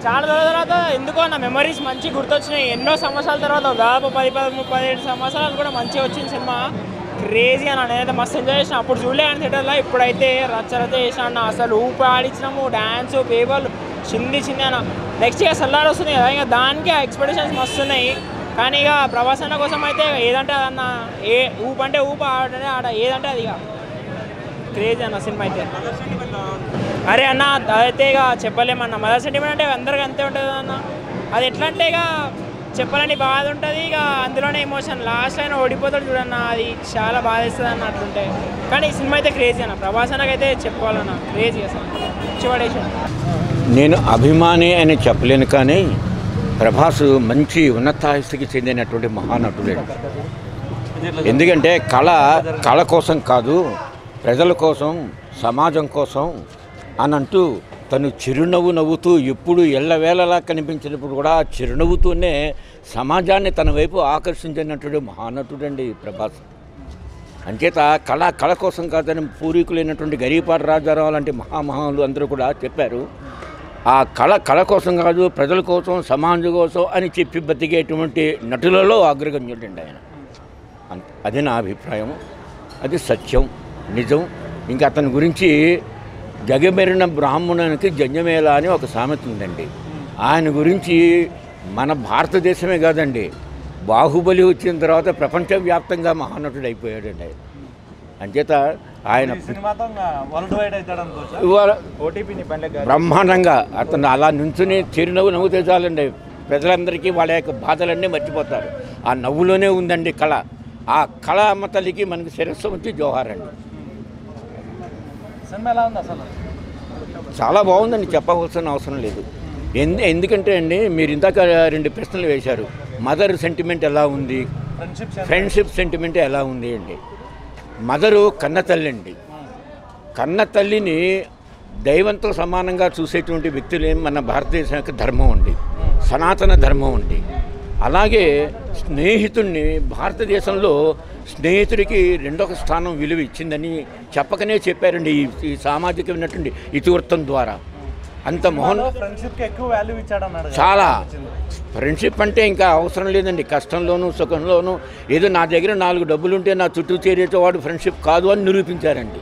చాలా రోజుల తర్వాత ఎందుకో నా మెమరీస్ మంచి గుర్తొచ్చినాయి ఎన్నో సంవత్సరాల తర్వాత దాదాపు పది పది ముప్పై ఏడు సంవత్సరాలు కూడా మంచిగా వచ్చింది సినిమా క్రేజీ అన్న నేనైతే మస్తు ఎంజాయ్ చేసిన అప్పుడు చూడలే అని థియేటర్లో ఇప్పుడైతే రచ్చ రచ్చ చేసిన అన్న అసలు ఊపి ఆడించినాము డ్యాన్స్ పేపర్లు చింది చింది అన్న నెక్స్ట్ ఇక సల్లార్ వస్తుంది కదా ఇక దానికి ఎక్స్పెక్టేషన్స్ మస్తు ఉన్నాయి కానీ ఇక ప్రభాస్ అన్న కోసం అయితే ఏదంటే అదన్న ఏ ఊపు అంటే ఊపు ఆడనే ఆడ ఏదంటే అది ఇక క్రేజీ అన్న సినిమా అయితే అరే అన్న అదైతే ఇక చెప్పలేమన్న మదర్ సెంటిమెంట్ అంటే అందరికి అంతే ఉంటుంది అన్న అది ఎట్లా అంటే ఇక చెప్పాలని బాధ ఉంటుంది ఇక అందులోనే ఎమోషన్ లాస్ట్ అయినా ఓడిపోతాడు చూడన్న అది చాలా బాధ ఇస్తుంది అన్న అట్లుంటే కానీ ఈ సినిమా అయితే క్రేజీ అన్న ప్రభాస్ అన్నకైతే చెప్పుకోవాలన్న క్రేజీ అసలు చివడేషన్ నేను అభిమాని అని చెప్పలేను కానీ ప్రభాస్ మంచి ఉన్నతాస్థితికి చెందినటువంటి మహానటుడే ఎందుకంటే కళ కళ కోసం కాదు ప్రజల కోసం సమాజం కోసం అని అంటూ తను చిరునవ్వు నవ్వుతూ ఎప్పుడు ఎల్లవేళలా కనిపించినప్పుడు కూడా ఆ చిరునవ్వుతూనే సమాజాన్ని తన వైపు ఆకర్షించినటువంటి మహానటుడండి ప్రభాస్ అంచేత కళ కళ కోసం కాదని పూర్వీకులైనటువంటి గరీపాటి రాజారావు లాంటి మహామహాలు అందరూ కూడా చెప్పారు ఆ కళ కళ కోసం కాదు ప్రజల కోసం సమాజం కోసం అని చెప్పి బతికేటువంటి నటులలో అగ్రగణ్యుడండి ఆయన అంత అది నా అభిప్రాయం అది సత్యం నిజం ఇంకా అతని గురించి జగమెరిన బ్రాహ్మణునికి జన్యమేళ అని ఒక సామెత ఉందండి ఆయన గురించి మన భారతదేశమే కాదండి బాహుబలి వచ్చిన తర్వాత ప్రపంచవ్యాప్తంగా మహానటుడు అయిపోయాడండి ఆయన అంచేత ఆయన సినిమాతో వరల్డ్ వైడ్ అవుతాడు అనుకోవచ్చా ఇవాళ ఓటీపీని బండ్ల బ్రహ్మాండంగా అతను అలా నుంచుని చిరునవ్వు నవ్వుతే చాలండి ప్రజలందరికీ వాళ్ళ యొక్క బాధలన్నీ మర్చిపోతారు ఆ నవ్వులోనే ఉందండి కళ ఆ కళ అమ్మ తల్లికి మనకి శిరస్సు వచ్చి జోహార్ అండి సినిమా ఎలా ఉంది అసలు చాలా బాగుందండి చెప్పవలసిన అవసరం లేదు ఎందు ఎందుకంటే అండి మీరు ఇందాక రెండు ప్రశ్నలు వేశారు మదర్ సెంటిమెంట్ ఎలా ఉంది ఫ్రెండ్షిప్ ఫ్రెండ్షిప్ సెంటిమెంట్ ఎలా ఉంది అండి మదరు కన్న తల్లి అండి కన్న తల్లిని దైవంతో సమానంగా చూసేటువంటి వ్యక్తులే మన భారతదేశం యొక్క ధర్మం అండి సనాతన ధర్మం అండి అలాగే స్నేహితుడిని భారతదేశంలో స్నేహితుడికి రెండొక స్థానం విలువ ఇచ్చిందని చెప్పకనే చెప్పారండి ఈ ఈ సామాజికమైనటువంటి ఇతివృత్తం ద్వారా అంత మోహన్ ఫ్రెండ్షిప్ కి ఎక్కువ వాల్యూ ఇచ్చాడు అన్నాడు కదా. చాలా ఫ్రెండ్షిప్ అంటే ఇంకా అవసరం లేదండి కష్టంలోనూ సుఖంలోనూ ఏదో నా దగ్గర నాలుగు డబ్బులు ఉంటే నా చుట్టూ చేరేటవాడు ఫ్రెండ్షిప్ కాదు అని నిరూపించారండి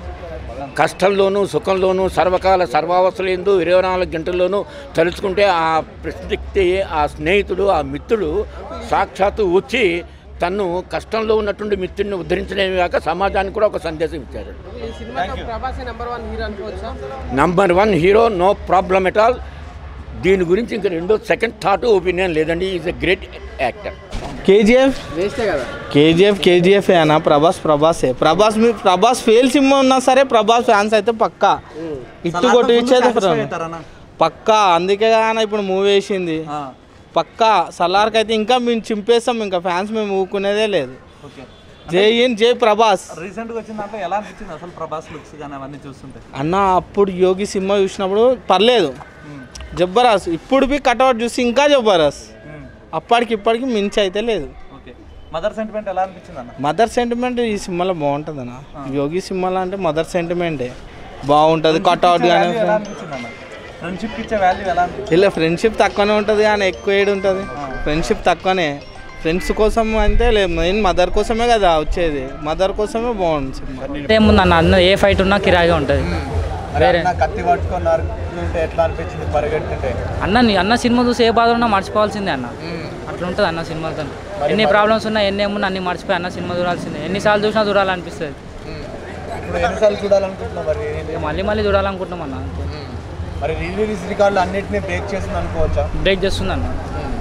కష్టంలోనూ సుఖంలోనూ సర్వకాల సర్వావస్థలందు ఇరవై నాలుగు గంటల్లోనూ తలుచుకుంటే ఆ ప్రతి ఆ స్నేహితుడు ఆ మిత్రుడు సాక్షాత్తు వచ్చి తను కష్టంలో ఉన్నటువంటి మిత్రుడిని ఉద్ధరించడమే కాక సమాజానికి కూడా ఒక సందేశం ఇచ్చారు ఈ సినిమాతో ప్రభాస్ నెంబర్ వన్ హీరో అనుకోవచ్చా number one hero no problem at all దీని గురించి ఇంకా రెండో సెకండ్ థాట్ ఒపీనియన్ లేదండి is a great actor KGF వేస్టే కదా కేజీఎఫ్ కేజీఎఫ్ అన్న ప్రభాస్ ప్రభాసే ప్రభాస్ మీ ప్రభాస్ ఫెయిల్ సినిమా ఉన్నా సరే ప్రభాస్ ఫ్యాన్స్ అయితే పక్కా ఇట్టు సలార్ కొట్టి తో full ఇచ్చేది satisfy అవుతారన్న. పక్కా అందుకే కానీ ఇప్పుడు మూవీ వేసింది ఆ, పక్కా సలార్కి అయితే ఇంకా మేము చింపేస్తాం ఇంకా ఫ్యాన్స్ మేము ఊకునేదే లేదు ఓకే జై ఇన్ జై ప్రభాస్ రీసెంట్ గా వచ్చిన దాంట్లో ఎలా అనిపించింది అసలు ప్రభాస్ లుక్స్ కానీ అవన్నీ చూస్తుంటే అన్న అప్పుడు యోగి సినిమా చూసినప్పుడు పర్లేదు జబ్బరాస్ ఇప్పుడు బి కట్అవుట్ చూసి ఇంకా జబ్బరాస్ మ్మ్. అప్పటికి ఇప్పటికి మించి అయితే లేదు ఓకే మదర్ సెంటిమెంట్ ఎలా అనిపించింది అన్న మదర్ సెంటిమెంట్ ఈ సినిమాలో బాగుంటుంది అన్న యోగి సినిమాలో అంటే మదర్ సెంటిమెంటే బాగుంటుంది కట్అవుట్ కానీ Value ఎలా అనిపించింది అన్న ఫ్రెండ్షిప్ ఇచ్చే వాల్యూ ఎలా అనిపించింది ఇలా ఫ్రెండ్షిప్ తక్కువనే ఉంటుంది కానీ ఎక్కువ ఏడు ఉంటుంది ఫ్రెండ్షిప్ తక్కువనే ఫ్రెండ్స్ కోసం అంటే లేదు మెయిన్ మదర్ కోసమే కదా వచ్చేది మదర్ కోసమే బాగుంది సినిమా ఏముంది అన్న అన్న ఏ ఫైట్ ఉన్నా కిరాయిగా ఉంటుంది వేరే అన్న కత్తి పట్టుకున్నారు ఉంటే ఎట్లా అనిపించింది పరిగెట్టుంటే అన్న నీ- అన్న సినిమా చూసి ఏ బాధ ఉన్నా మర్చిపోవాల్సిందే అన్న అట్లా ఉంటుంది అన్న సినిమాతో ఎన్ని ప్రాబ్లమ్స్ ఉన్నా ఎన్ని ఏమున్నా అన్ని మర్చిపోయి అన్న సినిమా చూడాల్సిందే ఎన్నిసార్లు చూసినా చూడాలనిపిస్తుంది ఇప్పుడు ఎన్నిసార్లు చూడాలనుకుంటున్నావు మరి ఇక మళ్ళీ మళ్ళీ చూడాలనుకుంటున్నాం అన్న మరి రిలీజ్ రికార్డులు అన్నింటినీ బ్రేక్ చేసింది అనుకోవచ్చా బ్రేక్ చేస్తుంది అన్న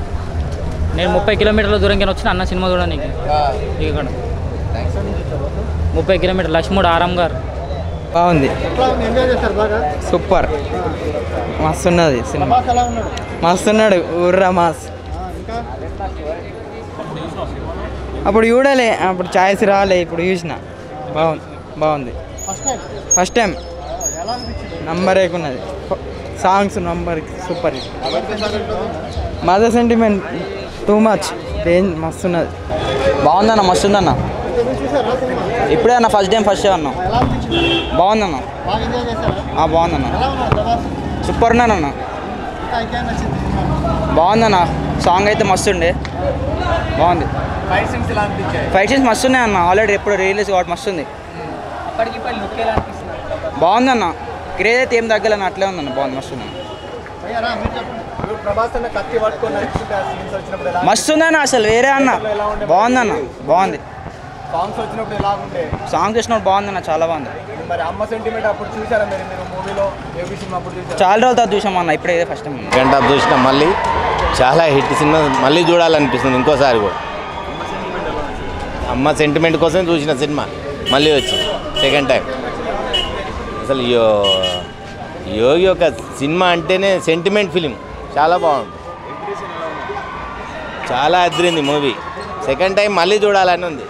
నేను ముప్పై కిలోమీటర్ల దూరంకి వచ్చిన అన్న సినిమా చూడడానికి ఇక్కడ ముప్పై కిలోమీటర్ లక్ష్ముడు ఆరాం గారు బాగుంది సూపర్ మస్తున్నది సినిమా మస్తున్నాడు ఊర్రా మాస్ అప్పుడు చూడలే అప్పుడు ఛాయిస్ రాలే ఇప్పుడు చూసిన బాగుంది బాగుంది ఫస్ట్ టైం నంబర్ ఏకున్నది songs number super mother sentiment too much range మస్తున్నది బాగుందన్న మస్తుందన్న ఇప్పుడే అన్న ఫస్ట్ టైం ఫస్ట్ అన్న బాగుందన్న ఆ, బాగుందన్న సూపర్ ఉన్నానన్న బాగుందన్న సాంగ్ అయితే మస్తు ఉండే బాగుంది ఫైట్ సీన్స్ ఎలా అనిపించాయి ఫైట్ సీన్స్ మస్తు ఉన్నాయి అన్న ఆల్రెడీ ఎప్పుడు రిలీజ్ కాబట్టి మస్తు ఉంది ఇప్పటికిప్పుడు లుక్ ఎలా అనిపిస్తుంది బాగుందన్న క్రేజ్ అయితే ఏం తగ్గలేన్న అట్లే ఉందన్న బాగుంది మస్తు ఉంది ఇప్పుడు ప్రభాస్ అన్న కత్తి పట్టుకొని నడుస్తుంటే ఆ సీన్స్ వచ్చినప్పుడు ఎలా మస్తు ఉందన్న అసలు వేరే అన్న బాగుందన్న బాగుంది సాంగ్స్ వచ్చినప్పుడు ఎలా ఉండే సాంగ్ చూసినప్పుడు బాగుందన్న చాలా బాగుంది మరి అమ్మ సెంటిమెంట్ అప్పుడు చూసారా మీరు మీరు మూవీలో ఏబీ సినిమా అప్పుడు చూసారా చాలా రోజుల తర్వాత చూసామన్న ఇప్పుడే ఇదే ఫస్ట్ టైం గంట చూసిన మళ్ళీ చాలా హిట్ సినిమా మళ్ళీ చూడాలనిపిస్తుంది ఇంకోసారి కూడా అమ్మ సెంటిమెంట్ కోసం చూసిన సినిమా మళ్ళీ వచ్చి సెకండ్ టైం అసలు యో యోగి యొక్క సినిమా అంటేనే సెంటిమెంట్ ఫిలిం చాలా బాగుంది చాలా అదిరింది మూవీ సెకండ్ టైం మళ్ళీ చూడాలని ఉంది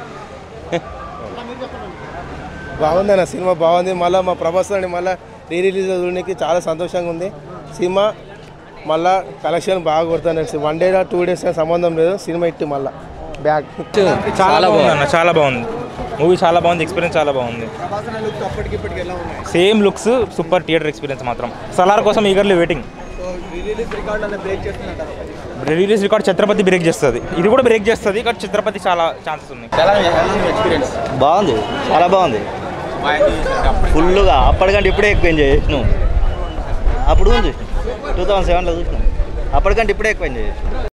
బాగుంది అన్న సినిమా బాగుంది మళ్ళీ మా ప్రభాస్ అని మళ్ళీ రీ రిలీజ్ చూడడానికి చాలా సంతోషంగా ఉంది సినిమా మళ్ళా కలెక్షన్ బాగా కొడుతున్నారు వన్ డే టూ డేస్ సంబంధం లేదు సినిమా ఇట్టి మళ్ళా బ్యాక్ చాలా బాగుంది అన్న చాలా బాగుంది మూవీ చాలా బాగుంది ఎక్స్పీరియన్స్ చాలా బాగుంది ప్రభాస్ అన్న లుక్స్ అప్పటికి ఇప్పటికి ఎలా ఉన్నాయి same looks super theatre experience మాత్రం సలార్ కోసం eagerly waiting so release record అన్న బ్రేక్ చేస్తున్నారు రిలీజ్ రికార్డ్ ఛత్రపతి బ్రేక్ చేస్తుంది ఇది కూడా బ్రేక్ చేస్తుంది కానీ ఛత్రపతి చాలా ఛాన్సెస్ ఉన్నాయి బాగుంది చాలా బాగుంది ఫుల్గా అప్పటికంటే ఇప్పుడే ఎక్కువ ఎంజాయ్ చేసినాం అప్పుడు చూసినాం టూ థౌసండ్ సెవెన్లో చూసినాం అప్పటికంటే ఇప్పుడే ఎక్కువ ఎంజాయ్ చేసినాం